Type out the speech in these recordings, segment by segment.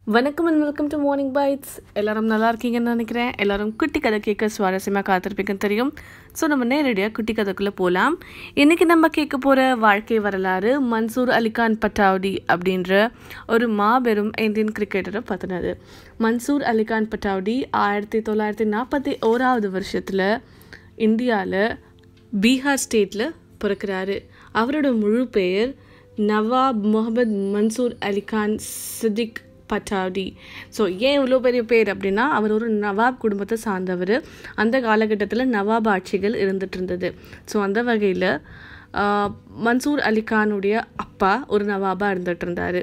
வணக்கம் and welcome to morning bites எல்லாரும் நல்லா இருக்கீங்கன்னு நினைக்கிறேன் எல்லாரும் குட்டி கதை கேட்க சுவாரஸ்யமாக காத்திருப்பீங்கன்னு தெரியும் ஸோ நம்ம நேரடியாக குட்டி கதைக்குள்ளே போகலாம் இன்றைக்கி நம்ம கேட்க போகிற வாழ்க்கை வரலாறு மன்சூர் அலிகான் பட்டாவுடி அப்படின்ற ஒரு மாபெரும் இந்தியன் கிரிக்கெட்டரை பற்றினது மன்சூர் அலிகான் பட்டாவுடி ஆயிரத்தி தொள்ளாயிரத்தி நாற்பத்தி ஓராவது வருஷத்தில் இந்தியாவில் பீகார் ஸ்டேட்டில் பிறக்கிறாரு அவரோட முழு பெயர் நவாப் முகமது மன்சூர் அலிகான் சித்திக் பட்டாடி ஸோ ஏன் இவ்வளோ பெரிய பேர் அப்படின்னா அவர் ஒரு நவாப் குடும்பத்தை சார்ந்தவர் அந்த காலகட்டத்தில் நவாப் ஆட்சிகள் இருந்துட்டு இருந்தது ஸோ அந்த வகையில் மன்சூர் அலிகானுடைய அப்பா ஒரு நவாபாக இருந்துட்டு இருந்தார்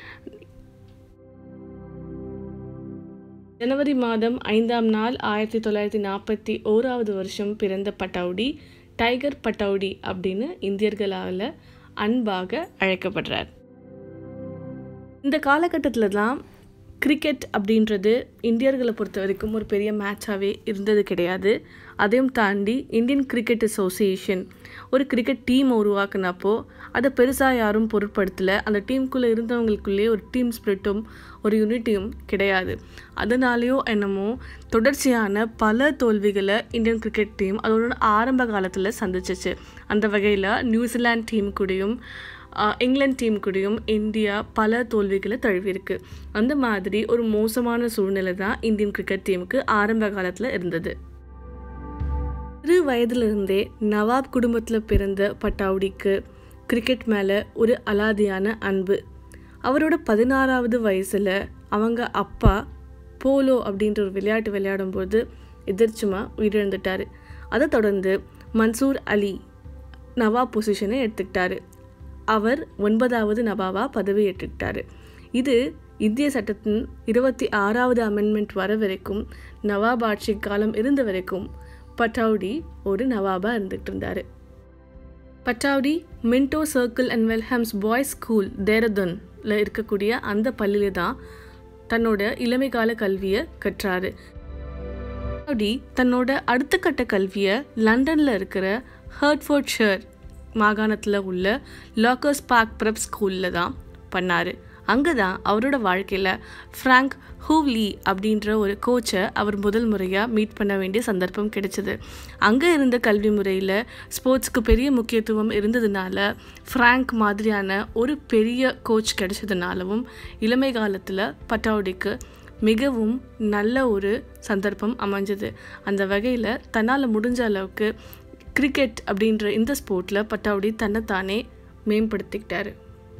ஜனவரி மாதம் ஐந்தாம் நாள் ஆயிரத்தி தொள்ளாயிரத்தி நாற்பத்தி ஓராவது வருஷம் பிறந்த பட்டவுடி டைகர் பட்டவுடி அப்படின்னு இந்தியர்களால் அன்பாக அழைக்கப்படுறார் இந்த காலகட்டத்தில் தான் கிரிக்கெட் அப்படின்றது இந்தியர்களை பொறுத்த வரைக்கும் ஒரு பெரிய மேட்சாகவே இருந்தது கிடையாது அதையும் தாண்டி இந்தியன் கிரிக்கெட் அசோசியேஷன் ஒரு கிரிக்கெட் டீம் உருவாக்குனப்போ அதை பெருசாக யாரும் பொருட்படுத்தலை அந்த டீமுக்குள்ளே இருந்தவங்களுக்குள்ளேயே ஒரு டீம் ஸ்பிரிட்டும் ஒரு யூனிட்டியும் கிடையாது அதனாலேயோ என்னமோ தொடர்ச்சியான பல தோல்விகளை இந்தியன் கிரிக்கெட் டீம் அதோட ஆரம்ப காலத்தில் சந்திச்சிச்சு அந்த வகையில் நியூசிலாந்து டீம் கூடயும் இங்கிலாந்து டீம் கூடயும் இந்தியா பல தோல்விகளை தழுவிருக்கு அந்த மாதிரி ஒரு மோசமான சூழ்நிலை தான் இந்தியன் கிரிக்கெட் டீமுக்கு ஆரம்ப காலத்தில் இருந்தது சிறு வயதிலிருந்தே நவாப் குடும்பத்தில் பிறந்த பட்டாவுடிக்கு கிரிக்கெட் மேலே ஒரு அலாதியான அன்பு அவரோட பதினாறாவது வயசில் அவங்க அப்பா போலோ அப்படின்ற ஒரு விளையாட்டு விளையாடும்போது எதிர்ச்சுமா உயிரிழந்துட்டார் அதை தொடர்ந்து மன்சூர் அலி நவாப் பொசிஷனை எடுத்துக்கிட்டாரு அவர் ஒன்பதாவது நவாபா பதவி ஏற்றுக்கிட்டாரு இது இந்திய சட்டத்தின் இருபத்தி ஆறாவது அமெண்ட்மெண்ட் வர வரைக்கும் நவாப் ஆட்சி காலம் இருந்த வரைக்கும் பட்டவுடி ஒரு நவாபாக இருந்துகிட்டு இருந்தார் Pataudi Minto circle and Welham's boys school தேரதனில் இருக்கக்கூடிய அந்த பள்ளியில தான் தன்னோட இளமை கால கல்வியை கற்றாரு பட்டவுடி தன்னோட அடுத்த கட்ட கல்வியை லண்டனில் இருக்கிற ஹர்ட்ஃபோர்ட் ஷர் மாகாணத்தில் உள்ள லாக்கர்ஸ் பார்க் ப்ரெப் ஸ்கூலில் தான் பண்ணார் அங்கே தான் அவரோட வாழ்க்கையில் ஃப்ராங்க் ஹூவ்லி அப்படின்ற ஒரு கோச்சை அவர் முதல் முறையாக மீட் பண்ண வேண்டிய சந்தர்ப்பம் கிடைச்சிது அங்கே இருந்த கல்வி முறையில் ஸ்போர்ட்ஸ்க்கு பெரிய முக்கியத்துவம் இருந்ததுனால ஃப்ராங்க் மாதிரியான ஒரு பெரிய கோச் கிடைச்சதுனாலவும் இளமை காலத்தில் பட்டாவுடிக்கு மிகவும் நல்ல ஒரு சந்தர்ப்பம் அமைஞ்சது அந்த வகையில் தன்னால் முடிஞ்ச அளவுக்கு கிரிக்கெட் அப்படின்ற இந்த ஸ்போர்ட்டில் பட்டாவுடி தன்னைத்தானே மேம்படுத்திக்கிட்டாரு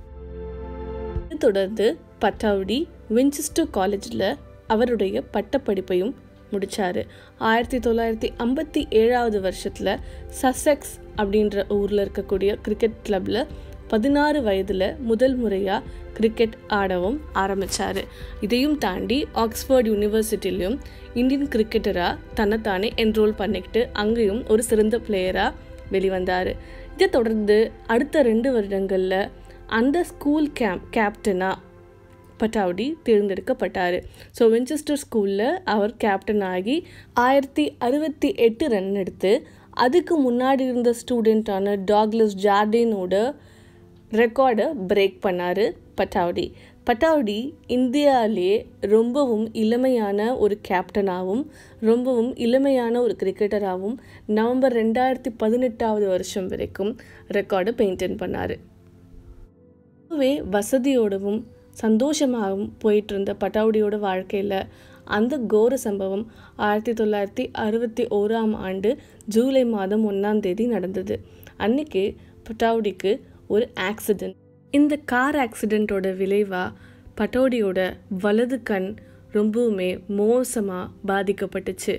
தொடர்ந்து பட்டாவுடி வின்செஸ்டர் காலேஜில் அவருடைய பட்டப்படிப்பையும் முடித்தார் ஆயிரத்தி தொள்ளாயிரத்தி ஐம்பத்தி ஏழாவது வருஷத்தில் சசெக்ஸ் அப்படின்ற ஊரில் இருக்கக்கூடிய கிரிக்கெட் கிளப்பில் பதினாறு வயதில் முதல் முறையாக கிரிக்கெட் ஆடவும் ஆரம்பித்தார் இதையும் தாண்டி ஆக்ஸ்ஃபோர்ட் யூனிவர்சிட்டிலையும் இந்தியன் கிரிக்கெட்டராக தன்னைத்தானே என்ரோல் பண்ணிக்கிட்டு அங்கேயும் ஒரு சிறந்த பிளேயராக வெளிவந்தார் இதை தொடர்ந்து அடுத்த ரெண்டு வருடங்களில் அந்த ஸ்கூல் கேம்ப் கேப்டனாக பட்டாவுடி தேர்ந்தெடுக்கப்பட்டார் ஸோ வின்செஸ்டர் ஸ்கூலில் அவர் கேப்டன் ஆகி ஆயிரத்தி அறுபத்தி எட்டு ரன் எடுத்து அதுக்கு முன்னாடி இருந்த ஸ்டூடெண்ட்டான டாக்லஸ் ஜார்டினோட ரெக்கார்டை பிரேக் பண்ணார் பட்டாவுடி பட்டாவுடி இந்தியாவிலே ரொம்பவும் இளமையான ஒரு கேப்டனாகவும் ரொம்பவும் இளமையான ஒரு கிரிக்கெட்டராகவும் நவம்பர் ரெண்டாயிரத்தி பதினெட்டாவது வருஷம் வரைக்கும் ரெக்கார்டை மெயின்டைன் பண்ணார் ரொம்பவே வசதியோடவும் சந்தோஷமாகவும் போயிட்டு இருந்த பட்டாவுடியோட வாழ்க்கையில் அந்த கோர சம்பவம் ஆயிரத்தி தொள்ளாயிரத்தி அறுபத்தி ஓராம் ஆண்டு ஜூலை மாதம் ஒன்றாம் தேதி நடந்தது அன்னைக்கு பட்டாவுடிக்கு ஒரு ஆக்சிடெண்ட் இந்த கார் ஆக்சிடெண்ட்டோட விளைவாக பட்டோடியோட வலது கண் ரொம்பவுமே மோசமாக பாதிக்கப்பட்டுச்சு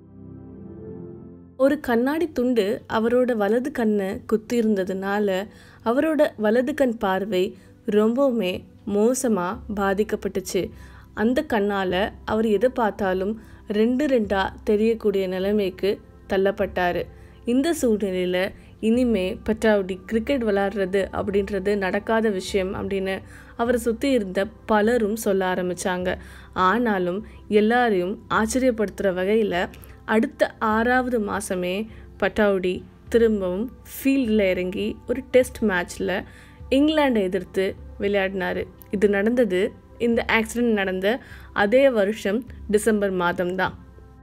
ஒரு கண்ணாடி துண்டு அவரோட வலது கண்ணை குத்தி இருந்ததுனால அவரோட வலது கண் பார்வை ரொம்பவுமே மோசமாக பாதிக்கப்பட்டுச்சு அந்த கண்ணால் அவர் எதை பார்த்தாலும் ரெண்டு ரெண்டாக தெரியக்கூடிய நிலைமைக்கு தள்ளப்பட்டார் இந்த சூழ்நிலையில் இனிமே பட்டாவுடி கிரிக்கெட் விளாடுறது அப்படின்றது நடக்காத விஷயம் அப்படின்னு அவரை சுற்றி இருந்த பலரும் சொல்ல ஆரம்பித்தாங்க ஆனாலும் எல்லாரையும் ஆச்சரியப்படுத்துகிற வகையில் அடுத்த ஆறாவது மாதமே பட்டாவுடி திரும்பவும் ஃபீல்டில் இறங்கி ஒரு டெஸ்ட் மேட்ச்சில் இங்கிலாண்டை எதிர்த்து விளையாடினார் இது நடந்தது இந்த ஆக்சிடெண்ட் நடந்த அதே வருஷம் டிசம்பர் மாதம்தான்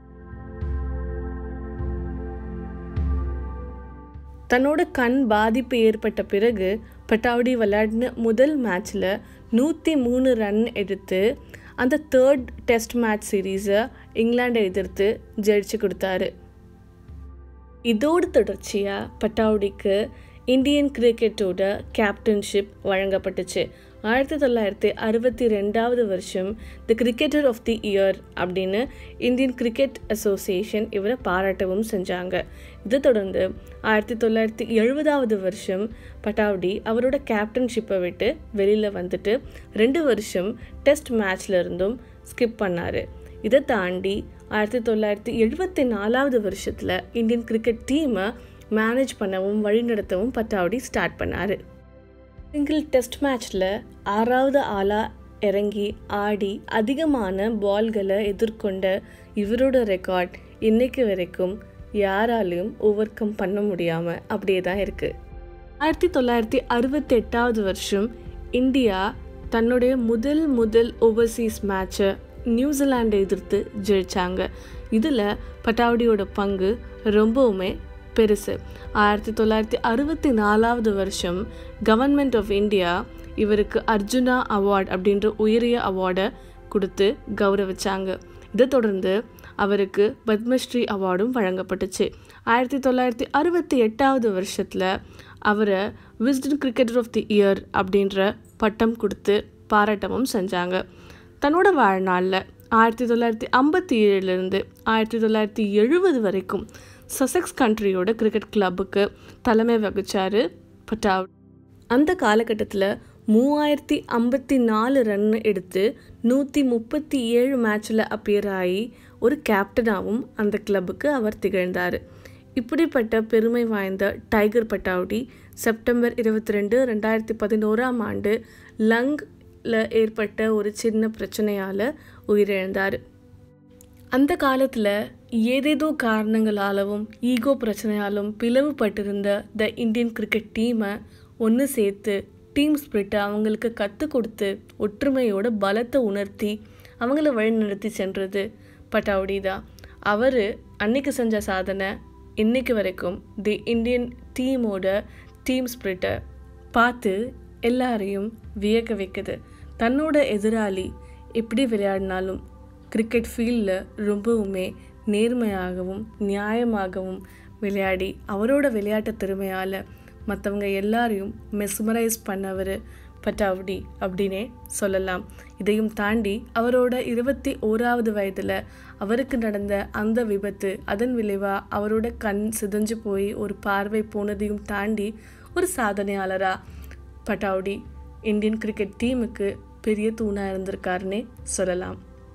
தன்னோட கண் பாதிப்பு ஏற்பட்ட பிறகு பட்டாவடி விளையாடின முதல் மேட்ச்சில் நூற்றி மூணு ரன் எடுத்து அந்த தேர்ட் டெஸ்ட் மேட்ச் சீரீஸை இங்கிலாண்டை எதிர்த்து ஜெயிச்சு கொடுத்தாரு இதோடு தொடர்ச்சியாக பட்டாவுடிக்கு இந்தியன் கிரிக்கெட்டோட கேப்டன்ஷிப் வழங்கப்பட்டுச்சு ஆயிரத்தி தொள்ளாயிரத்தி அறுபத்தி ரெண்டாவது வருஷம் the cricketer of the year அப்படின்னு இந்தியன் கிரிக்கெட் அசோசியேஷன் இவரை பாராட்டவும் செஞ்சாங்க இதை தொடர்ந்து ஆயிரத்தி தொள்ளாயிரத்தி எழுபதாவது வருஷம் பட்டாவடி அவரோட கேப்டன்ஷிப்பை விட்டு வெளியில் வந்துட்டு ரெண்டு வருஷம் டெஸ்ட் மேட்ச்ல இருந்தும் ஸ்கிப் பண்ணார் இதை தாண்டி ஆயிரத்தி தொள்ளாயிரத்தி எழுபத்தி நாலாவது வருஷத்தில் இந்தியன் கிரிக்கெட் டீமை மேனேஜ் பண்ணவும் வழிநடத்தவும் பட்டாவடி ஸ்டார்ட் பண்ணார் சிங்கிள் டெஸ்ட் மேட்ச்சில் ஆறாவது ஆளாக இறங்கி ஆடி அதிகமான பால்களை எதிர்கொண்ட இவரோட ரெக்கார்ட் இன்னைக்கு வரைக்கும் யாராலையும் ஓவர் கம் பண்ண முடியாமல் அப்படியே தான் இருக்குது ஆயிரத்தி தொள்ளாயிரத்தி அறுபத்தி எட்டாவது வருஷம் இந்தியா தன்னுடைய முதல் முதல் ஓவர்சீஸ் மேட்சை நியூசிலாண்டை எதிர்த்து ஜெயிச்சாங்க இதில் பட்டாவடியோட பங்கு ரொம்பவுமே பெருசு ஆயிரத்தி தொள்ளாயிரத்தி அறுபத்தி நாலாவது வருஷம் கவர்மெண்ட் ஆஃப் இந்தியா இவருக்கு அர்ஜுனா அவார்ட் அப்படின்ற உயரிய அவார்டை கொடுத்து கௌரவிச்சாங்க இதை தொடர்ந்து அவருக்கு பத்மஸ்ரீ அவார்டும் வழங்கப்பட்டுச்சு ஆயிரத்தி தொள்ளாயிரத்தி அறுபத்தி எட்டாவது வருஷத்தில் அவரை Wisden cricketer of the year அப்படின்ற பட்டம் கொடுத்து பாராட்டவும் செஞ்சாங்க தன்னோட வாழ்நாளில் ஆயிரத்தி தொள்ளாயிரத்தி ஐம்பத்தி ஏழுலேருந்து ஆயிரத்தி தொள்ளாயிரத்தி எழுபது வரைக்கும் சசெக்ஸ் கண்ட்ரியோட கிரிக்கெட் கிளப்புக்கு தலைமை வகிச்சார் பட்டாவ் அந்த காலகட்டத்தில் மூவாயிரத்தி ஐம்பத்தி நாலு ரன் எடுத்து நூற்றி முப்பத்தி ஏழு மேட்ச்சில் அப்பியர் ஆகி ஒரு கேப்டனாகவும் அந்த கிளப்புக்கு அவர் திகழ்ந்தார் இப்படிப்பட்ட பெருமை வாய்ந்த டைகர் பட்டாவுடி செப்டம்பர் இருபத்தி ரெண்டு ரெண்டாயிரத்தி பதினோராம் ஆண்டு லங்கில் ஏற்பட்ட ஒரு சின்ன பிரச்சனையால் உயிரிழந்தார் அந்த காலத்தில் ஏதேதோ காரணங்களாலும் ஈகோ பிரச்சனையாலும் பிளவுபட்டிருந்த த இந்தியன் கிரிக்கெட் டீமை ஒன்று சேர்த்து டீம் ஸ்பிரிட்டை அவங்களுக்கு கற்றுக் கொடுத்து ஒற்றுமையோட பலத்தை உணர்த்தி அவங்கள வழிநடத்தி சென்றது பட்டாவுடி தான் அவர் அன்னைக்கு செஞ்ச சாதனை இன்னைக்கு வரைக்கும் தி இந்தியன் டீமோட டீம் ஸ்பிரிட்டை பார்த்து எல்லாரையும் வியக்க வைக்குது தன்னோட எதிராளி எப்படி விளையாடினாலும் கிரிக்கெட் ஃபீல்டில் ரொம்பவுமே நேர்மையாகவும் நியாயமாகவும் விளையாடி அவரோட விளையாட்டு திறமையால் மற்றவங்க எல்லாரையும் மெஸ்மரைஸ் பண்ணவர் பட்டாவுடி அப்படின்னே சொல்லலாம் இதையும் தாண்டி அவரோட இருபத்தி ஓராவது வயதில் அவருக்கு நடந்த அந்த விபத்து அதன் விளைவாக அவரோட கண் சிதைஞ்சு போய் ஒரு பார்வை போனதையும் தாண்டி ஒரு சாதனையாளராக பட்டாவுடி இந்தியன் கிரிக்கெட் டீமுக்கு பெரிய தூணாக இருந்திருக்காருன்னே சொல்லலாம்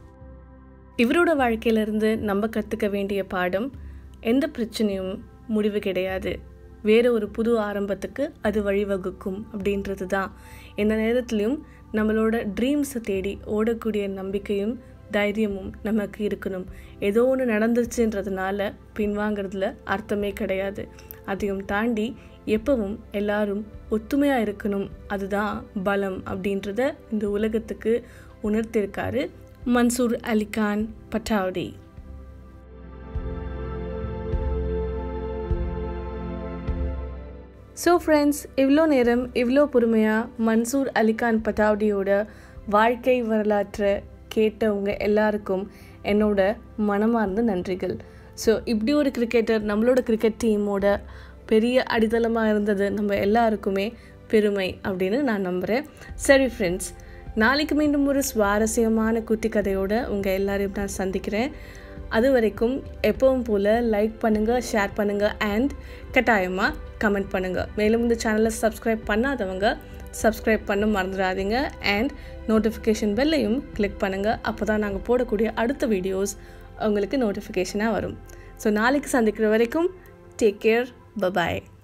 இவரோட வாழ்க்கையிலிருந்து நம்ம கற்றுக்க வேண்டிய பாடம் எந்த பிரச்சனையும் முடிவு கிடையாது வேறு ஒரு புது ஆரம்பத்துக்கு அது வழிவகுக்கும் அப்படின்றது தான் எந்த நேரத்துலையும் நம்மளோட ட்ரீம்ஸை தேடி ஓடக்கூடிய நம்பிக்கையும் தைரியமும் நமக்கு இருக்கணும் ஏதோ ஒன்று நடந்துருச்சுன்றதுனால பின்வாங்கிறதுல அர்த்தமே கிடையாது அதையும் தாண்டி எப்பவும் எல்லாரும் ஒத்துமையாக இருக்கணும் அதுதான் பலம் அப்படின்றத இந்த உலகத்துக்கு உணர்த்திருக்காரு மன்சூர் அலிகான் பட்டாவடி ஸோ ஃப்ரெண்ட்ஸ் இவ்வளோ நேரம் இவ்வளோ பொறுமையாக மன்சூர் அலிகான் பட்டாவடியோட வாழ்க்கை வரலாற்றை கேட்டவங்க எல்லாருக்கும் என்னோட மனமார்ந்த நன்றிகள் ஸோ இப்படி ஒரு கிரிக்கெட்டர் நம்மளோட கிரிக்கெட் டீமோட பெரிய அடித்தளமாக இருந்தது நம்ம எல்லாருக்குமே பெருமை அப்படின்னு நான் நம்புகிறேன் சரி ஃப்ரெண்ட்ஸ் நாளைக்கு மீண்டும் ஒரு சுவாரஸ்யமான குட்டி கதையோடு உங்கள் எல்லாரையும் நான் சந்திக்கிறேன் அது வரைக்கும் எப்பவும் போல் லைக் பண்ணுங்கள் ஷேர் பண்ணுங்கள் அண்ட் கட்டாயமாக கமெண்ட் பண்ணுங்கள் மேலும் இந்த சேனலை சப்ஸ்கிரைப் பண்ணாதவங்க சப்ஸ்கிரைப் பண்ண மறந்துடாதீங்க அண்ட் நோட்டிஃபிகேஷன் பெல்லையும் கிளிக் பண்ணுங்கள் அப்போ தான் நாங்கள் போடக்கூடிய அடுத்த வீடியோஸ் உங்களுக்கு நோட்டிஃபிகேஷனாக வரும் ஸோ நாளைக்கு சந்திக்கிற வரைக்கும் டேக் கேர் பபாய்